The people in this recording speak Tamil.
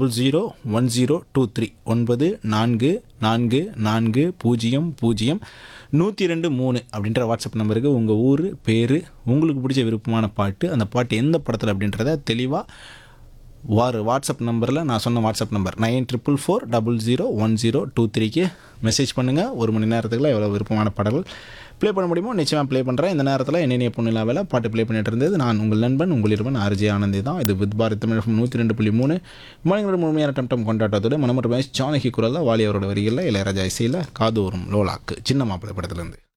double zero one zero two three ஒன்பது நான்கு நான்கு நான்கு பூஜ்ஜியம் பூஜ்ஜியம் நூற்றி ரெண்டு மூணு அப்படின்ற வாட்ஸ்அப் நம்பருக்கு உங்கள் ஊர் பேர் உங்களுக்கு பிடிச்ச விருப்பமான பாட்டு அந்த பாட்டு எந்த படத்தில் அப்படின்றத தெளிவாக வார் வாட்ஸ்அப் நம்பரில் நான் சொன்ன WhatsApp number nine triple four double zero one zero two த்ரீக்கு மெசேஜ் பண்ணுங்கள் ஒரு மணி நேரத்துக்குள்ள எவ்வளோ விருப்பமான பாடல்கள் ப்ளே பண்ண முடியுமோ நிச்சயமாக ப்ளே பண்ணுறேன் இந்த நேரத்தில் என்னென்ன பொண்ணு வேலை பாட்டு ப்ளே பண்ணிட்டு இருந்தது நான் உங்கள் நண்பன் உங்கள் இருவன் ஆர்ஜே ஆனந்தி தான் இது வித் பாரத் தமிழ் நூற்றி ரெண்டு புள்ளி மூணு மணிங்களோட முழுமையான டம்டம் கொண்டாட்டத்தோடு மனமற்ற மேட்ச் ஜானகி குரலில் வாலி அவரோட வரிகளில் இளையராஜா இசையில் காதோறும் லோலாக்கு சின்ன மாப்பிள்ளை படத்துலேருந்து